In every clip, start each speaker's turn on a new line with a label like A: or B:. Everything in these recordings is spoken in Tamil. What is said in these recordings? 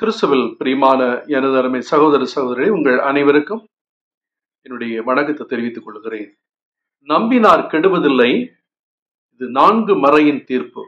A: கிறிஸ்துவில் பிரியமான எனது அருமை சகோதர சகோதரி உங்கள் அனைவருக்கும் என்னுடைய வணக்கத்தை தெரிவித்துக் கொள்கிறேன் நம்பினார் கெடுவதில்லை இது நான்கு மறையின் தீர்ப்பு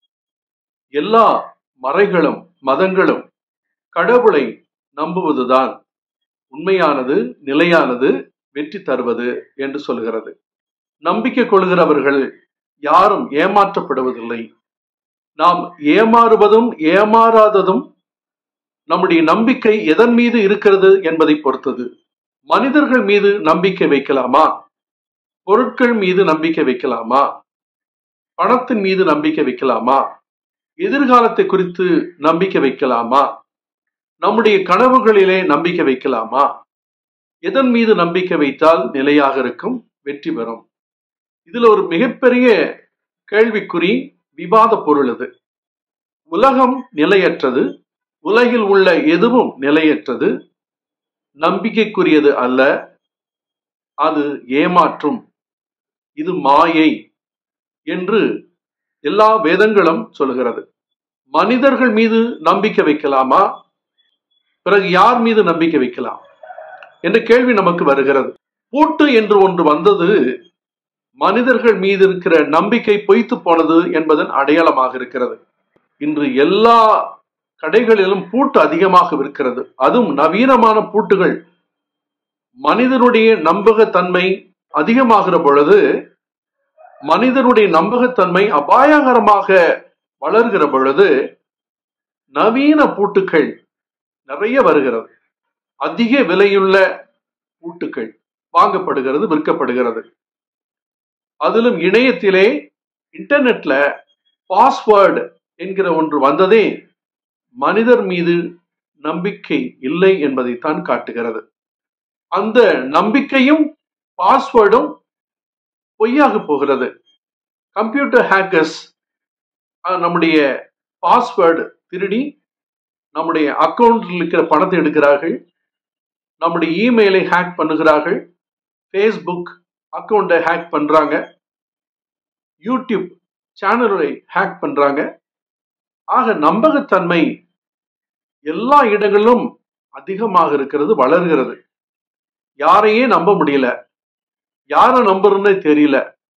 A: எல்லா மறைகளும் மதங்களும் கடவுளை நம்புவதுதான் உண்மையானது நிலையானது வெற்றி தருவது என்று சொல்கிறது நம்பிக்கை கொள்கிறவர்கள் யாரும் ஏமாற்றப்படுவதில்லை நாம் ஏமாறுவதும் ஏமாறாததும் நம்முடைய நம்பிக்கை எதன் மீது இருக்கிறது என்பதை பொறுத்தது மனிதர்கள் மீது நம்பிக்கை வைக்கலாமா பொருட்கள் மீது நம்பிக்கை வைக்கலாமா பணத்தின் மீது நம்பிக்கை வைக்கலாமா எதிர்காலத்தை குறித்து நம்பிக்கை வைக்கலாமா நம்முடைய கனவுகளிலே நம்பிக்கை வைக்கலாமா எதன் மீது நம்பிக்கை வைத்தால் நிலையாக இருக்கும் வெற்றி பெறும் இதுல ஒரு மிகப்பெரிய கேள்விக்குறி விவாத பொருள் அது உலகம் நிலையற்றது உலகில் உள்ள எதுவும் நிலையற்றது நம்பிக்கைக்குரியது அல்ல அது ஏமாற்றும் இது மாயை என்று எல்லா வேதங்களும் சொல்லுகிறது மனிதர்கள் மீது நம்பிக்கை வைக்கலாமா பிறகு யார் மீது நம்பிக்கை வைக்கலாம் என்ற கேள்வி நமக்கு வருகிறது பூட்டு என்று ஒன்று வந்தது மனிதர்கள் மீது இருக்கிற நம்பிக்கை பொய்த்து போனது என்பதன் அடையாளமாக இருக்கிறது இன்று எல்லா கடைகளிலும் பூட்டு அதிகமாக விற்கிறது அதுவும் நவீனமான பூட்டுகள் மனிதனுடைய நம்பகத்தன்மை அதிகமாகிற பொழுது மனிதனுடைய நம்பகத்தன்மை அபாயகரமாக வளர்கிற பொழுது நவீன பூட்டுக்கள் நிறைய வருகிறது அதிக விலையுள்ள பூட்டுக்கள் வாங்கப்படுகிறது விற்கப்படுகிறது அதிலும் இணையத்திலே இன்டர்நெட்ல பாஸ்வேர்டு என்கிற ஒன்று வந்ததே மனிதர் மீது நம்பிக்கை இல்லை என்பதைத்தான் காட்டுகிறது அந்த நம்பிக்கையும் பாஸ்வேர்டும் பொய்யாக போகிறது கம்ப்யூட்டர் ஹேக்கர்ஸ் நம்முடைய பாஸ்வேர்டு திருடி நம்முடைய அக்கௌண்டில் இருக்கிற பணத்தை எடுக்கிறார்கள் நம்முடைய இமெயிலை ஹேக் பண்ணுகிறார்கள் ஃபேஸ்புக் அக்கௌண்ட்டை ஹேக் பண்றாங்க யூடியூப் சேனலை ஹேக் பண்றாங்க ஆக நம்பகத்தன்மை எல்லா இடங்களிலும் அதிகமாக இருக்கிறது வளர்கிறது யாரையே நம்ப முடியல யாரை நம்புறதுன்னே தெரியல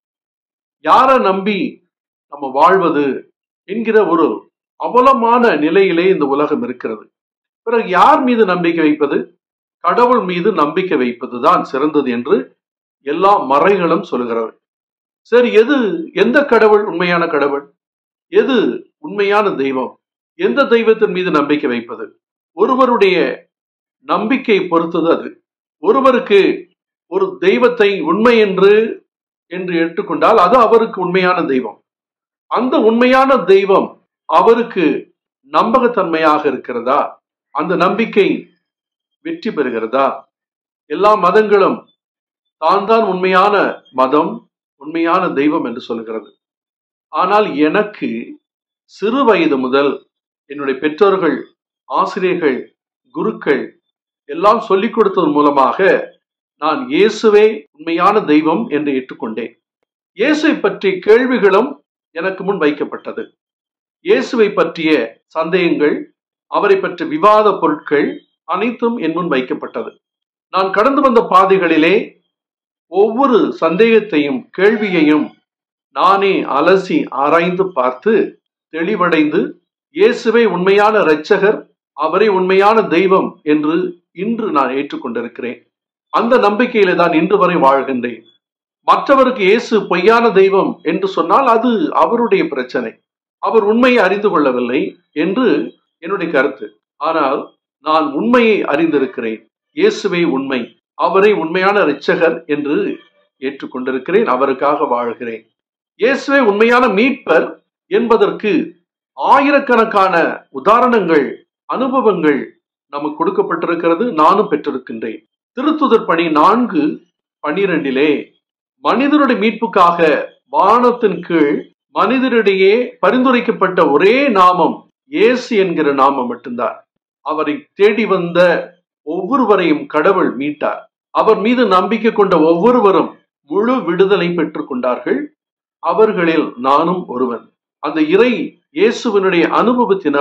A: யாரை நம்பி நம்ம வாழ்வது என்கிற ஒரு அவலமான நிலையிலே இந்த உலகம் இருக்கிறது பிறகு யார் மீது நம்பிக்கை வைப்பது கடவுள் மீது நம்பிக்கை வைப்பதுதான் சிறந்தது என்று எல்லா மறைகளும் சொல்கிறது சரி எது எந்த கடவுள் உண்மையான கடவுள் எது உண்மையான தெய்வம் எந்த தெய்வத்தின் மீது நம்பிக்கை வைப்பது ஒருவருடைய நம்பிக்கை பொறுத்தது அது ஒருவருக்கு ஒரு தெய்வத்தை உண்மை என்று என்று எடுத்துக்கொண்டால் அது அவருக்கு உண்மையான தெய்வம் அந்த உண்மையான தெய்வம் அவருக்கு நம்பகத்தன்மையாக இருக்கிறதா அந்த நம்பிக்கை வெற்றி பெறுகிறதா எல்லா மதங்களும் தான் தான் உண்மையான மதம் உண்மையான தெய்வம் என்று சொல்கிறது ஆனால் எனக்கு சிறு வயது முதல் என்னுடைய பெற்றோர்கள் ஆசிரியர்கள் குருக்கள் எல்லாம் சொல்லிக் கொடுத்ததன் மூலமாக நான் இயேசுவே உண்மையான தெய்வம் என்று ஏற்றுக்கொண்டேன் இயேசுவை பற்றிய கேள்விகளும் எனக்கு முன் வைக்கப்பட்டது இயேசுவை பற்றிய சந்தேகங்கள் அவரை பற்றிய விவாத பொருட்கள் அனைத்தும் என் முன் வைக்கப்பட்டது நான் கடந்து வந்த பாதைகளிலே ஒவ்வொரு சந்தேகத்தையும் கேள்வியையும் நானே அலசி ஆராய்ந்து பார்த்து தெளிவடைந்து இயேசுவை உண்மையான இரட்சகர் அவரை உண்மையான தெய்வம் என்று இன்று நான் ஏற்றுக்கொண்டிருக்கிறேன் அந்த நம்பிக்கையில தான் இன்று வரை வாழ்கின்றேன் மற்றவருக்கு இயேசு பொய்யான தெய்வம் என்று சொன்னால் அது அவருடைய பிரச்சனை அவர் உண்மையை அறிந்து கொள்ளவில்லை என்று என்னுடைய கருத்து ஆனால் நான் உண்மையை அறிந்திருக்கிறேன் இயேசுவே உண்மை அவரை உண்மையான இரட்சகர் என்று ஏற்றுக்கொண்டிருக்கிறேன் அவருக்காக வாழ்கிறேன் இயேசுவே உண்மையான மீட்பர் என்பதற்கு ஆயிரக்கணக்கான உதாரணங்கள் அனுபவங்கள் நமக்கு கொடுக்கப்பட்டிருக்கிறது நானும் பெற்றிருக்கின்றேன் திருத்துதர் பணி நான்கு பனிரெண்டிலே மனிதனுடைய மீட்புக்காக வானத்தின் கீழ் மனிதரிடையே பரிந்துரைக்கப்பட்ட ஒரே நாமம் இயேசு என்கிற நாமம் மட்டும்தான் அவரை தேடி வந்த ஒவ்வொருவரையும் கடவுள் மீட்டார் அவர் மீது நம்பிக்கை கொண்ட ஒவ்வொருவரும் முழு விடுதலை பெற்றுக் கொண்டார்கள் அவர்களில் நானும் ஒருவன் அந்த இறை இயேசுவினுடைய அனுபவத்தினால்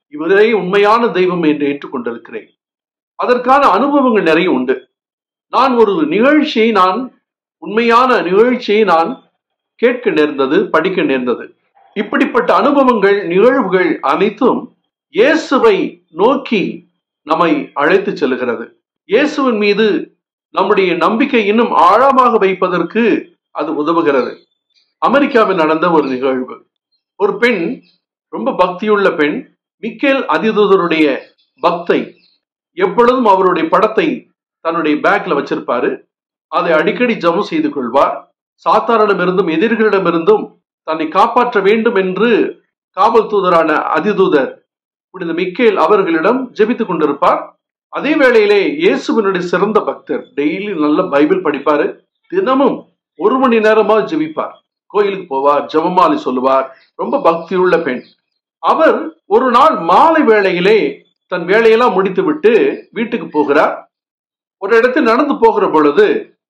A: இவரே உண்மையான தெய்வம் என்று ஏற்றுக்கொண்டிருக்கிறேன் அதற்கான அனுபவங்கள் நிறைய உண்டு நான் ஒரு நிகழ்ச்சியை நான் உண்மையான நிகழ்ச்சியை நான் கேட்க நேர்ந்தது படிக்க நேர்ந்தது இப்படிப்பட்ட அனுபவங்கள் நிகழ்வுகள் அனைத்தும் இயேசுவை நோக்கி நம்மை அழைத்து செல்கிறது இயேசுவின் மீது நம்முடைய நம்பிக்கை இன்னும் ஆழமாக வைப்பதற்கு அது உதவுகிறது அமெரிக்காவில் நடந்த ஒரு நிகழ்வு ஒரு பெண் ரொம்ப பக்தியுள்ள பெண் மிக்கேல் அதிதூதருடைய பக்தை எப்பொழுதும் அவருடைய படத்தை தன்னுடைய பேக்ல வச்சிருப்பாரு அதை அடிக்கடி ஜெபம் செய்து கொள்வார் சாத்தாரிடமிருந்தும் எதிரிகளிடமிருந்தும் தன்னை காப்பாற்ற வேண்டும் என்று காவல் தூதரான அதிதூதர் புனித மிக்கேல் அவர்களிடம் ஜெபித்துக் கொண்டிருப்பார் அதே வேளையிலே இயேசுவினுடைய சிறந்த பக்தர் டெய்லி நல்ல பைபிள் படிப்பாரு தினமும் ஒரு மணி நேரமா ஜெபிப்பார் கோயிலுக்கு போவார் ஜெபமாலை சொல்லுவார் ரொம்ப பக்தியுள்ள பெண் அவர் ஒரு நாள் மாலை வேளையிலே தன் வேலையெல்லாம் முடித்துவிட்டு வீட்டுக்கு போகிறார் ஒரு இடத்தில் நடந்து போகிற பொழுது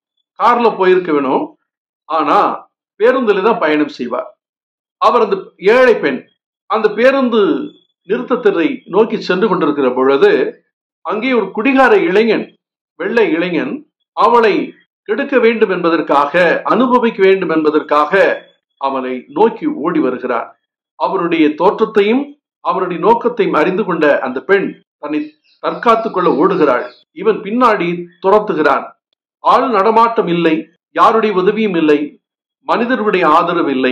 A: கார்ல போயிருக்க வேணும் ஆனா பேருந்துல தான் பயணம் செய்வார் அவர் அந்த ஏழை பெண் அந்த பேருந்து நிறுத்தத்தை நோக்கி சென்று கொண்டிருக்கிற பொழுது அங்கே ஒரு குடிகார இளைஞன் வெள்ளை இளைஞன் அவளை கெடுக்க வேண்டும் என்பதற்காக அனுபவிக்க வேண்டும் என்பதற்காக அவனை நோக்கி ஓடி வருகிறார் அவருடைய தோற்றத்தையும் அவருடைய நோக்கத்தையும் அறிந்து கொண்ட அந்த பெண் தன்னை தற்காத்துக் கொள்ள ஓடுகிறாள் இவன் பின்னாடி துரத்துகிறான் ஆள் நடமாட்டம் இல்லை யாருடைய உதவியும் இல்லை மனிதர்களுடைய ஆதரவு இல்லை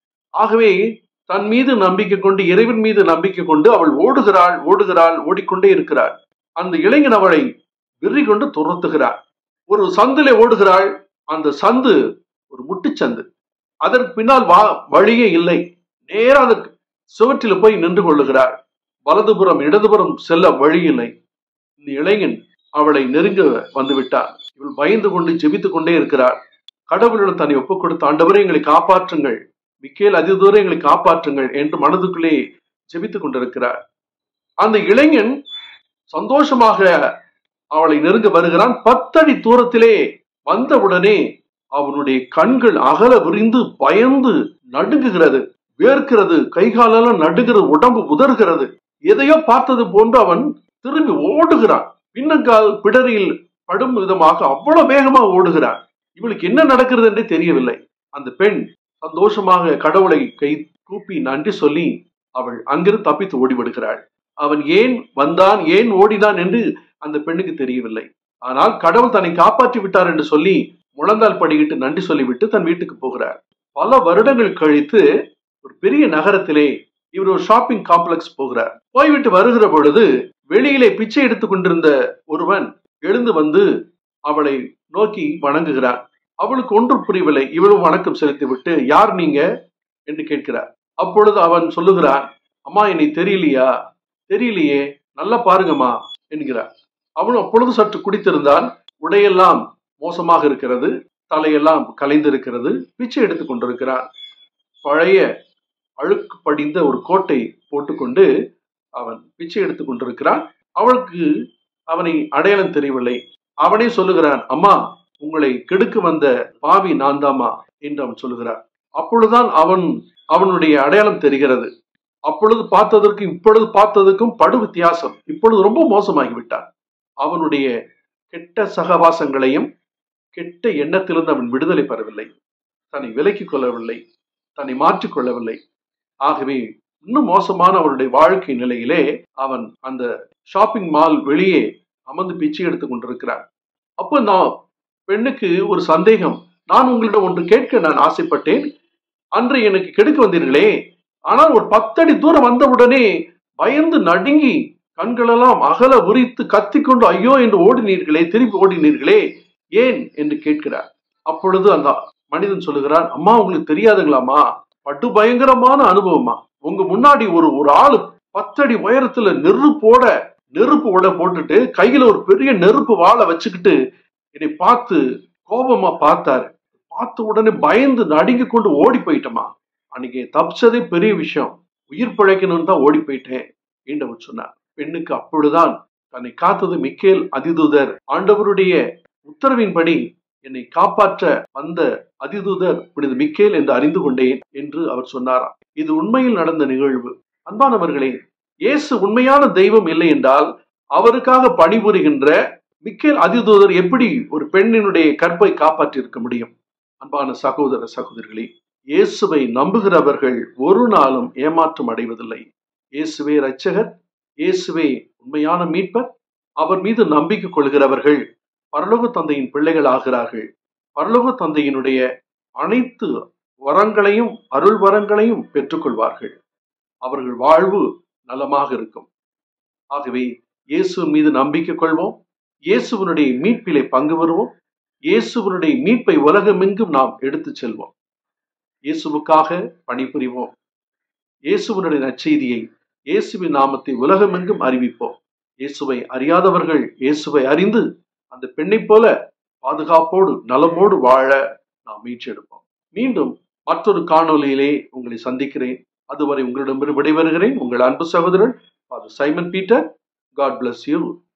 A: ஆகவே தன் மீது நம்பிக்கை கொண்டு இறைவன் மீது நம்பிக்கை கொண்டு அவள் ஓடுகிறாள் ஓடுகிறாள் ஓடிக்கொண்டே இருக்கிறாள் அந்த இளைஞன் அவளை வெறி கொண்டு துரத்துகிறாள் ஒரு சந்திலே ஓடுகிறாள் அந்த சந்து ஒரு முட்டுச்சந்து அதற்கு பின்னால் வா வழியே இல்லை நேரா அந்த சுவற்றில் போய் நின்று கொள்ளுகிறாள் வலதுபுறம் இடதுபுறம் செல்ல வழி இல்லை இந்த இளைஞன் அவளை நெருங்க வந்து விட்டார் இவள் பயந்து கொண்டு ஜெபித்துக் கொண்டே இருக்கிறார் கடவுளிடம் தன்னை ஒப்புக் கொடுத்த ஆண்டவரே எங்களை காப்பாற்றுங்கள் மிக்கேல் அதிதூரம் எங்களை காப்பாற்றுங்கள் என்று மனதுக்குள்ளே ஜெபித்துக் கொண்டிருக்கிறார் அந்த இளைஞன் சந்தோஷமாக அவளை நெருங்க வருகிறான் பத்தடி தூரத்திலே வந்தவுடனே அவனுடைய கண்கள் அகல விரிந்து பயந்து நடுங்குகிறது வேர்க்கிறது கைகாலெல்லாம் நடுகிறது உடம்பு உதறுகிறது எதையோ பார்த்தது போன்று அவன் திரும்பி ஓடுகிறான் பின்னங்கால் பிடரியில் படும் விதமாக அவ்வளவு வேகமா ஓடுகிறான் இவளுக்கு என்ன நடக்கிறது என்றே தெரியவில்லை அந்த பெண் சந்தோஷமாக கடவுளை கை கூப்பி நன்றி சொல்லி அவள் அங்கிருந்து தப்பித்து ஓடிவிடுகிறாள் அவன் ஏன் வந்தான் ஏன் ஓடினான் என்று அந்த பெண்ணுக்கு தெரியவில்லை ஆனால் கடவுள் தன்னை காப்பாற்றி விட்டார் என்று சொல்லி முழந்தால் படிக்கிட்டு நன்றி சொல்லிவிட்டு தன் வீட்டுக்கு போகிறார் பல வருடங்கள் கழித்து ஒரு பெரிய நகரத்திலே இவர் ஒரு ஷாப்பிங் காம்ப்ளெக்ஸ் போகிறார் போய்விட்டு வருகிற பொழுது வெளியிலே பிச்சை எடுத்துக் கொண்டிருந்த ஒருவன் எழுந்து வந்து அவளை நோக்கி வணங்குகிறார் அவளுக்கு ஒன்றும் புரியவில்லை இவளும் வணக்கம் செலுத்திவிட்டு யார் நீங்க என்று கேட்கிறார் அப்பொழுது அவன் சொல்லுகிறான் அம்மா என்னை தெரியலையா தெரியலையே நல்லா பாருங்கம்மா என்கிறார் அவனும் அப்பொழுது சற்று குடித்திருந்தான் உடையெல்லாம் மோசமாக இருக்கிறது தலையெல்லாம் கலைந்திருக்கிறது பிச்சை எடுத்துக் கொண்டிருக்கிறான் பழைய அழுக்கு படிந்த ஒரு கோட்டை போட்டுக்கொண்டு அவன் பிச்சை எடுத்துக் கொண்டிருக்கிறான் அவளுக்கு அவனை அடையாளம் தெரியவில்லை அவனே சொல்லுகிறான் அம்மா உங்களை கெடுக்க வந்த பாவி நான் தாமா என்று அவன் சொல்லுகிறான் அப்பொழுதுதான் அவன் அவனுடைய அடையாளம் தெரிகிறது அப்பொழுது பார்த்ததற்கு இப்பொழுது பார்த்ததுக்கும் படு வித்தியாசம் இப்பொழுது ரொம்ப மோசமாகிவிட்டான் அவனுடைய கெட்ட சகவாசங்களையும் கெட்ட எண்ணத்திலிருந்து அவன் விடுதலை பெறவில்லை தன்னை விலக்கிக் கொள்ளவில்லை தன்னை மாற்றிக் கொள்ளவில்லை ஆகவே இன்னும் மோசமான அவனுடைய வாழ்க்கை நிலையிலே அவன் அந்த ஷாப்பிங் மால் வெளியே அமர்ந்து பிச்சை எடுத்துக் கொண்டிருக்கிறான் அப்போ நான் பெண்ணுக்கு ஒரு சந்தேகம் நான் உங்களிடம் ஒன்று கேட்க நான் ஆசைப்பட்டேன் அன்று எனக்கு கெடுக்க வந்தீர்களே ஆனால் ஒரு பத்தடி தூரம் வந்தவுடனே பயந்து நடுங்கி கண்களெல்லாம் அகல உரித்து கத்திக்கொண்டு ஐயோ என்று ஓடினீர்களே திருப்பி ஓடினீர்களே ஏன் என்று கேட்கிறார் அப்பொழுது அந்த மனிதன் சொல்லுகிறான் அம்மா உங்களுக்கு தெரியாதுங்களாமா பட்டு பயங்கரமான அனுபவமா உங்க முன்னாடி ஒரு ஒரு ஆளு பத்தடி உயரத்துல நெருப்போட நெருப்பு உட போட்டுட்டு கையில ஒரு பெரிய நெருப்பு வாழை வச்சுக்கிட்டு என்னை பார்த்து கோபமா பார்த்தாரு பார்த்த உடனே பயந்து நடுங்கி கொண்டு ஓடி போயிட்டோமா அன்னைக்கு தப்பிச்சதே பெரிய விஷயம் உயிர் பிழைக்கணும்னு தான் ஓடி போயிட்டேன் என்று சொன்னார் பெண்ணுக்கு அப்பொழுதுதான் தன்னை காத்தது மிக்கேல் அதிதூதர் ஆண்டவருடைய உத்தரவின்படி என்னை காப்பாற்ற வந்த அதிதூதர் புனித மிக்கேல் என்று அறிந்து கொண்டேன் என்று அவர் சொன்னாராம் இது உண்மையில் நடந்த நிகழ்வு அன்பானவர்களே இயேசு உண்மையான தெய்வம் இல்லை என்றால் அவருக்காக பணிபுரிகின்ற மிக்கேல் அதிதூதர் எப்படி ஒரு பெண்ணினுடைய கற்பை காப்பாற்றி இருக்க முடியும் அன்பான சகோதர சகோதரிகளே இயேசுவை நம்புகிறவர்கள் ஒரு நாளும் ஏமாற்றம் அடைவதில்லை இயேசுவே இரட்சகர் இயேசுவே உண்மையான மீட்பர் அவர் மீது நம்பிக்கை கொள்கிறவர்கள் பரலோக தந்தையின் பிள்ளைகள் ஆகிறார்கள் பரலோக தந்தையினுடைய அனைத்து வரங்களையும் அருள் வரங்களையும் பெற்றுக்கொள்வார்கள் அவர்கள் வாழ்வு நலமாக இருக்கும் ஆகவே இயேசுவின் மீது நம்பிக்கை கொள்வோம் இயேசுவனுடைய மீட்பிலே பங்கு பெறுவோம் இயேசுவனுடைய மீட்பை உலகமெங்கும் நாம் எடுத்துச் செல்வோம் இயேசுவுக்காக பணிபுரிவோம் இயேசுவனுடைய நற்செய்தியை இயேசுவின் நாமத்தை உலகமெங்கும் அறிவிப்போம் இயேசுவை அறியாதவர்கள் இயேசுவை அறிந்து அந்த பெண்ணைப் போல பாதுகாப்போடு நலமோடு வாழ நாம் மீட்டெடுப்போம் மீண்டும் மற்றொரு காணொலியிலே உங்களை சந்திக்கிறேன் அதுவரை உங்களிடமிருந்து விடைபெறுகிறேன் உங்கள் அன்பு சகோதரன் Simon Peter God bless you